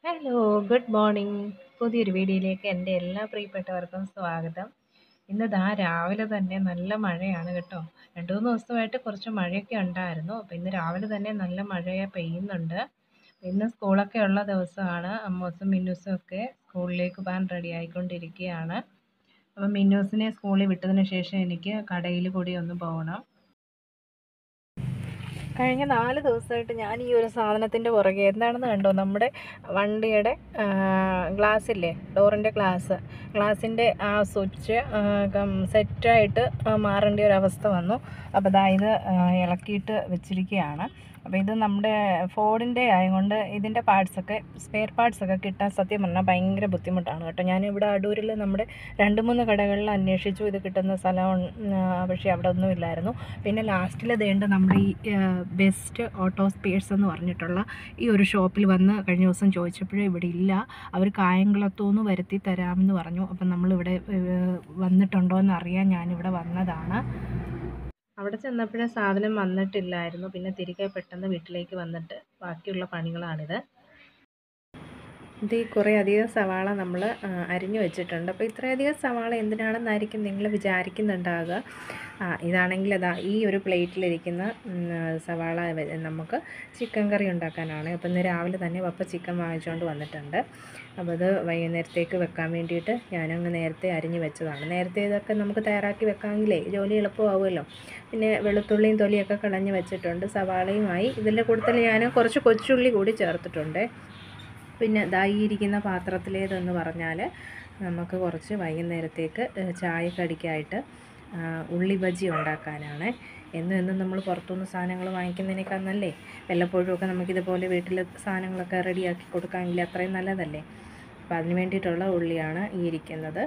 hello good morning പുതിയൊരു വീഡിയോയിലേക്ക് എൻ്റെ എല്ലാ പ്രിയപ്പെട്ടവർക്കും സ്വാഗതം ഇന്ന് ദാ രാവിലെ തന്നെ നല്ല മഴയാണ് കേട്ടോ രണ്ട് മൂന്ന് ദിവസമായിട്ട് കുറച്ച് മഴയൊക്കെ ഉണ്ടായിരുന്നു അപ്പോൾ ഇന്ന് രാവിലെ തന്നെ നല്ല മഴ പെയ്യുന്നുണ്ട് ഇന്ന് സ്കൂളൊക്കെ ഉള്ള ദിവസമാണ് അമ്മൂസും മിന്നൂസും ഒക്കെ സ്കൂളിലേക്ക് പോകാൻ റെഡി ആയിക്കൊണ്ടിരിക്കുകയാണ് അപ്പം മിന്നൂസിനെ സ്കൂളിൽ വിട്ടതിന് ശേഷം എനിക്ക് കടയിൽ കൂടി ഒന്ന് പോകണം കഴിഞ്ഞ നാല് ദിവസമായിട്ട് ഞാൻ ഈ ഒരു സാധനത്തിൻ്റെ പുറകെ എന്താണെന്ന് കണ്ടോ നമ്മുടെ വണ്ടിയുടെ ഗ്ലാസ്സില്ലേ ഡോറിൻ്റെ ഗ്ലാസ് ഗ്ലാസിൻ്റെ ആ സ്വിച്ച് സെറ്റായിട്ട് മാറേണ്ട ഒരു അവസ്ഥ വന്നു അപ്പോൾ ദാ ഇത് ഇളക്കിയിട്ട് വെച്ചിരിക്കുകയാണ് അപ്പോൾ ഇത് നമ്മുടെ ഫോർഡിൻ്റെ ആയതുകൊണ്ട് ഇതിൻ്റെ പാർട്സൊക്കെ സ്പെയർ പാർട്സൊക്കെ കിട്ടാൻ സത്യം പറഞ്ഞാൽ ഭയങ്കര ബുദ്ധിമുട്ടാണ് കേട്ടോ ഞാൻ ഇവിടെ അടൂരിൽ നമ്മുടെ രണ്ട് മൂന്ന് കടകളിൽ അന്വേഷിച്ചു ഇത് കിട്ടുന്ന സ്ഥലം പക്ഷേ അവിടെ ഒന്നും ഇല്ലായിരുന്നു പിന്നെ ലാസ്റ്റിൽ ദേണ്ട നമ്മുടെ ഈ ബെസ്റ്റ് ഓട്ടോ സ്പേഴ്സ് എന്ന് പറഞ്ഞിട്ടുള്ള ഈ ഒരു ഷോപ്പിൽ വന്ന് കഴിഞ്ഞ ദിവസം ചോദിച്ചപ്പോഴും ഇവിടെ ഇല്ല അവർ കായംകുളത്തുനിന്ന് വരുത്തി തരാമെന്ന് പറഞ്ഞു അപ്പം നമ്മളിവിടെ വന്നിട്ടുണ്ടോ എന്ന് അറിയാൻ ഞാനിവിടെ വന്നതാണ് അവിടെ ചെന്നപ്പോഴേ സാധനം വന്നിട്ടില്ലായിരുന്നു പിന്നെ തിരികെ പെട്ടെന്ന് വീട്ടിലേക്ക് വന്നിട്ട് ബാക്കിയുള്ള പണികളാണിത് ഇത് ഈ കുറേ അധികം സവാള നമ്മൾ അരിഞ്ഞു വെച്ചിട്ടുണ്ട് അപ്പോൾ ഇത്രയധികം സവാള എന്തിനാണെന്നായിരിക്കും നിങ്ങൾ വിചാരിക്കുന്നുണ്ടാകുക ആ ഇതാണെങ്കിൽ അതാ ഈ ഒരു പ്ലേറ്റിലിരിക്കുന്ന സവാള നമുക്ക് ചിക്കൻ കറി ഉണ്ടാക്കാനാണ് അപ്പോൾ ഇന്ന് രാവിലെ തന്നെ പപ്പ ചിക്കൻ വാങ്ങിച്ചുകൊണ്ട് വന്നിട്ടുണ്ട് അപ്പോൾ അത് വൈകുന്നേരത്തേക്ക് വെക്കാൻ വേണ്ടിയിട്ട് ഞാനങ്ങ് നേരത്തെ അരിഞ്ഞു വെച്ചതാണ് നേരത്തെ ഇതൊക്കെ നമുക്ക് തയ്യാറാക്കി വെക്കാമെങ്കിലേ ജോലി എളുപ്പമാവുമല്ലോ പിന്നെ വെളുത്തുള്ളിയും തൊലിയൊക്കെ കളഞ്ഞ് വെച്ചിട്ടുണ്ട് സവാളയുമായി ഇതിൻ്റെ കൂട്ടത്തിൽ ഞാൻ കുറച്ച് കൊച്ചുള്ളി കൂടി ചേർത്തിട്ടുണ്ട് പിന്നെ ഇതായിരിക്കുന്ന പാത്രത്തിലേതെന്ന് പറഞ്ഞാൽ നമുക്ക് കുറച്ച് വൈകുന്നേരത്തേക്ക് ചായക്കടിക്കായിട്ട് ഉള്ളി ബജി ഉണ്ടാക്കാനാണ് എന്നും എന്നും നമ്മൾ പുറത്തുനിന്ന് സാധനങ്ങൾ വാങ്ങിക്കുന്നതിനേക്കാൾ നല്ലേ വല്ലപ്പോഴും ഒക്കെ നമുക്കിതുപോലെ വീട്ടിൽ സാധനങ്ങളൊക്കെ റെഡിയാക്കി കൊടുക്കാമെങ്കിൽ അത്രയും നല്ലതല്ലേ അപ്പോൾ അതിന് വേണ്ടിയിട്ടുള്ള ഉള്ളിയാണ് ഈ ഇരിക്കുന്നത്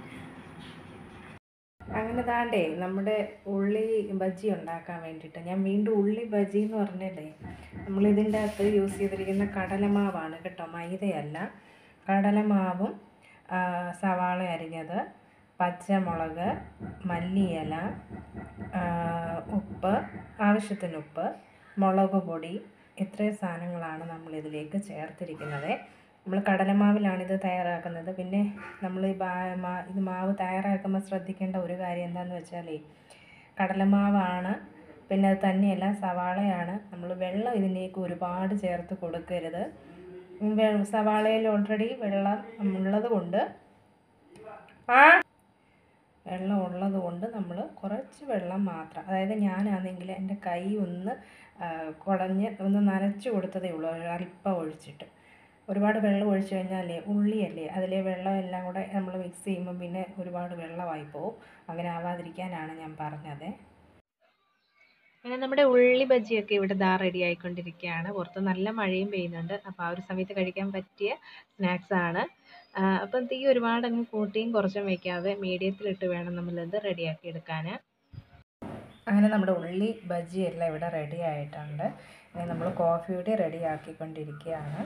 അങ്ങനെ താണ്ടേ നമ്മുടെ ഉള്ളി ബജി ഉണ്ടാക്കാൻ വേണ്ടിയിട്ട് ഞാൻ വീണ്ടും ഉള്ളി ബജി എന്ന് പറഞ്ഞല്ലേ നമ്മളിതിൻ്റെ അകത്ത് യൂസ് ചെയ്തിരിക്കുന്ന കടലമാവാണ് കേട്ടോ മൈദയല്ല കടലമാവും സവാള അരിഞ്ഞത് പച്ചമുളക് മല്ലിയില ഉപ്പ് ആവശ്യത്തിന് ഉപ്പ് മുളക് പൊടി ഇത്രയും സാധനങ്ങളാണ് നമ്മളിതിലേക്ക് ചേർത്തിരിക്കുന്നത് നമ്മൾ കടലമാവിലാണ് ഇത് തയ്യാറാക്കുന്നത് പിന്നെ നമ്മൾ ഈ ഇത് മാവ് തയ്യാറാക്കുമ്പോൾ ശ്രദ്ധിക്കേണ്ട ഒരു കാര്യം എന്താണെന്ന് വെച്ചാൽ കടലമാവാണ് പിന്നെ അത് തന്നെയല്ല സവാളയാണ് നമ്മൾ വെള്ളം ഇതിലേക്ക് ഒരുപാട് ചേർത്ത് കൊടുക്കരുത് സവാളയിൽ ഓൾറെഡി വെള്ളം ഉള്ളത് കൊണ്ട് ആ വെള്ളം ഉള്ളത് കൊണ്ട് നമ്മൾ കുറച്ച് വെള്ളം മാത്രം അതായത് ഞാനാണെങ്കിൽ എൻ്റെ കൈ ഒന്ന് കുടഞ്ഞ് ഒന്ന് നനച്ച് കൊടുത്തതേ ഉള്ളൂ അല്പം ഒഴിച്ചിട്ട് ഒരുപാട് വെള്ളം ഒഴിച്ചു കഴിഞ്ഞാലേ ഉള്ളിയല്ലേ അതിലെ വെള്ളം എല്ലാം കൂടെ നമ്മൾ മിക്സ് ചെയ്യുമ്പോൾ പിന്നെ ഒരുപാട് വെള്ളമായി പോകും അങ്ങനെ ആവാതിരിക്കാനാണ് ഞാൻ പറഞ്ഞത് അങ്ങനെ നമ്മുടെ ഉള്ളി ബജിയൊക്കെ ഇവിടെ ദാ റെഡി ആയിക്കൊണ്ടിരിക്കുകയാണ് പുറത്ത് നല്ല മഴയും പെയ്യുന്നുണ്ട് അപ്പോൾ ആ ഒരു സമയത്ത് കഴിക്കാൻ പറ്റിയ സ്നാക്സ് ആണ് അപ്പം തീ ഒരുപാട് അങ്ങ് കൂട്ടിയും കുറച്ചും വയ്ക്കാതെ മീഡിയത്തിലിട്ട് വേണം നമ്മളിത് റെഡിയാക്കി എടുക്കാൻ അങ്ങനെ നമ്മുടെ ഉള്ളി ബജി എല്ലാം ഇവിടെ റെഡി ആയിട്ടുണ്ട് നമ്മൾ കോഫി കൂടി റെഡി ആക്കിക്കൊണ്ടിരിക്കുകയാണ്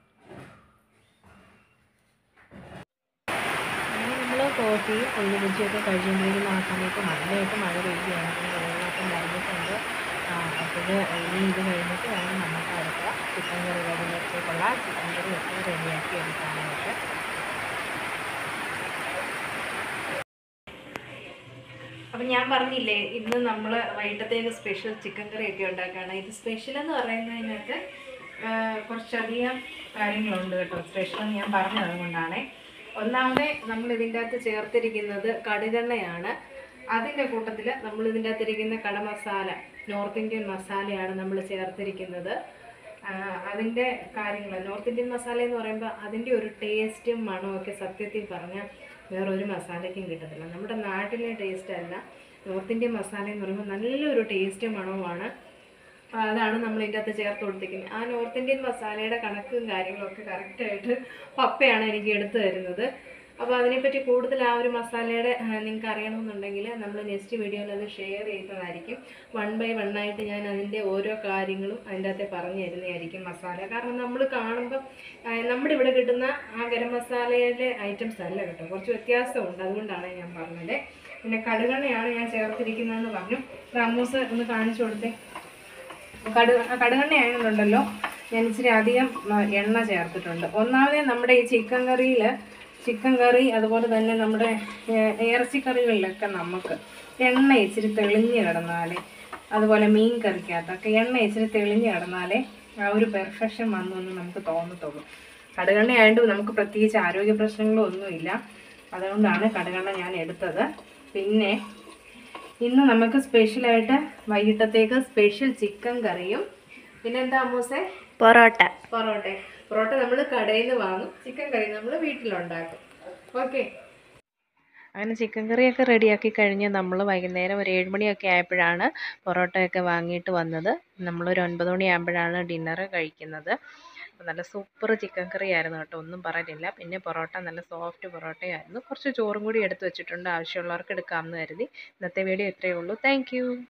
അങ്ങനെ നമ്മൾ കോഫിയും ഉള്ളി ബജിയൊക്കെ കഴിച്ചുകൊണ്ടിരിക്കുന്ന ആ സമയത്ത് നല്ലതായിട്ട് മഴ പെയ്യുകയാണ് പിന്നെ വെള്ളമൊക്കെ നിറഞ്ഞിട്ടുണ്ട് അപ്പോൾ ഇനി ഇത് കഴിഞ്ഞിട്ട് വേണം നമുക്ക് അടുത്ത ചിക്കൻ കറി വൈകുന്നേരത്തേക്കുള്ള ചിക്കൻ കറി ഒക്കെ റെഡിയാക്കി എടുക്കാനായിട്ട് അപ്പം ഞാൻ പറഞ്ഞില്ലേ ഇന്ന് നമ്മൾ വൈകിട്ടത്തേക്ക് സ്പെഷ്യൽ ചിക്കൻ കറി ഒക്കെ ഉണ്ടാക്കുകയാണ് ഇത് സ്പെഷ്യൽ എന്ന് പറയുന്നതിനകത്ത് കുറച്ചധികം കാര്യങ്ങളുണ്ട് കേട്ടോ സ്പെഷ്യൽ ഞാൻ പറഞ്ഞത് അതുകൊണ്ടാണ് ഒന്നാമത് നമ്മൾ ഇതിൻ്റെ അകത്ത് ചേർത്തിരിക്കുന്നത് കടുകെണ്ണയാണ് അതിൻ്റെ കൂട്ടത്തിൽ നമ്മൾ ഇതിൻ്റെ അകത്തിരിക്കുന്ന കട മസാല നോർത്ത് ഇന്ത്യൻ മസാലയാണ് നമ്മൾ ചേർത്തിരിക്കുന്നത് അതിൻ്റെ കാര്യങ്ങൾ നോർത്ത് ഇന്ത്യൻ മസാല എന്ന് പറയുമ്പോൾ അതിൻ്റെ ഒരു ടേസ്റ്റും മണവും ഒക്കെ സത്യത്തിൽ പറഞ്ഞാൽ വേറൊരു മസാലയ്ക്കും കിട്ടത്തില്ല നമ്മുടെ നാട്ടിലെ ടേസ്റ്റ് അല്ല നോർത്ത് ഇന്ത്യൻ മസാല എന്ന് പറയുമ്പോൾ നല്ലൊരു ടേസ്റ്റും മണവുമാണ് അതാണ് നമ്മൾ ഇതിൻ്റെ അകത്ത് ചേർത്ത് കൊടുത്തിരിക്കുന്നത് ആ നോർത്ത് ഇന്ത്യൻ മസാലയുടെ കണക്കും കാര്യങ്ങളൊക്കെ കറക്റ്റായിട്ട് പപ്പയാണ് എനിക്ക് എടുത്തു തരുന്നത് അപ്പോൾ അതിനെപ്പറ്റി കൂടുതൽ ആ ഒരു മസാലയുടെ നിങ്ങൾക്ക് അറിയണമെന്നുണ്ടെങ്കിൽ നമ്മൾ നെക്സ്റ്റ് വീഡിയോയിൽ അത് ഷെയർ ചെയ്യുന്നതായിരിക്കും വൺ ബൈ വൺ ആയിട്ട് ഞാൻ അതിൻ്റെ ഓരോ കാര്യങ്ങളും അതിൻ്റെ അകത്തെ പറഞ്ഞു തരുന്നതായിരിക്കും മസാല കാരണം നമ്മൾ കാണുമ്പോൾ നമ്മുടെ ഇവിടെ കിട്ടുന്ന ആ ഗരം മസാലയിലെ ഐറ്റംസ് അല്ല കേട്ടോ കുറച്ച് വ്യത്യാസമുണ്ട് അതുകൊണ്ടാണ് ഞാൻ പറഞ്ഞത് പിന്നെ കടുകെണ്ണയാണ് ഞാൻ ചേർത്തിരിക്കുന്നതെന്ന് പറഞ്ഞു റാമൂസ് ഒന്ന് കാണിച്ചു കൊടുത്തേ കടു കടുകെണ്ണ ആയതുകൊണ്ടല്ലോ ഞാൻ ഇച്ചിരി അധികം ആ, എണ്ണ ചേർത്തിട്ടുണ്ട് ഒന്നാമതേ നമ്മുടെ ഈ ചിക്കൻ കറിയിൽ ചിക്കൻ കറി അതുപോലെ തന്നെ നമ്മുടെ ഏ- ഇറച്ചിക്കറികളിലൊക്കെ നമുക്ക് എണ്ണ ഇച്ചിരി തെളിഞ്ഞ് കിടന്നാലേ അതുപോലെ മീൻ കറിക്കകത്തൊക്കെ എണ്ണ ഇച്ചിരി തെളിഞ്ഞ് കിടന്നാലേ ആ ഒരു പെർഫെക്ഷൻ വന്നു എന്ന് നമുക്ക് തോന്നത്തുള്ളൂ കടുകെണ്ണ ആയതുകൊണ്ട് നമുക്ക് പ്രത്യേകിച്ച് ആരോഗ്യ പ്രശ്നങ്ങളോ ഒന്നുമില്ല അതുകൊണ്ടാണ് കടുകെണ്ണ ഞാൻ എടുത്തത് പിന്നെ ഇന്ന് നമുക്ക് സ്പെഷ്യലായിട്ട് വൈകിട്ടത്തേക്ക് സ്പെഷ്യൽ ചിക്കൻ കറിയും പിന്നെന്താ അമ്മൂസേ പൊറോട്ട പൊറോട്ട പൊറോട്ട നമ്മൾ കടയിൽ നിന്ന് വാങ്ങും ചിക്കൻ കറി നമ്മൾ വീട്ടിലുണ്ടാക്കും ഓക്കെ അങ്ങനെ ചിക്കൻ കറിയൊക്കെ റെഡിയാക്കി കഴിഞ്ഞ് നമ്മൾ വൈകുന്നേരം ഒരു ഏഴ് മണിയൊക്കെ ആയപ്പോഴാണ് പൊറോട്ടയൊക്കെ വാങ്ങിയിട്ട് വന്നത് നമ്മളൊരു ഒൻപത് മണിയാകുമ്പോഴാണ് ഡിന്നർ കഴിക്കുന്നത് അപ്പോൾ നല്ല സൂപ്പർ ചിക്കൻ കറി ആയിരുന്നു കേട്ടോ ഒന്നും പറയാനില്ല പിന്നെ പൊറോട്ട നല്ല സോഫ്റ്റ് പൊറോട്ടയായിരുന്നു കുറച്ച് ചോറും കൂടി എടുത്ത് വെച്ചിട്ടുണ്ട് ആവശ്യമുള്ളവർക്ക് എടുക്കാമെന്ന് കരുതി ഇന്നത്തെ വീഡിയോ ഇത്രയേ ഉള്ളൂ താങ്ക്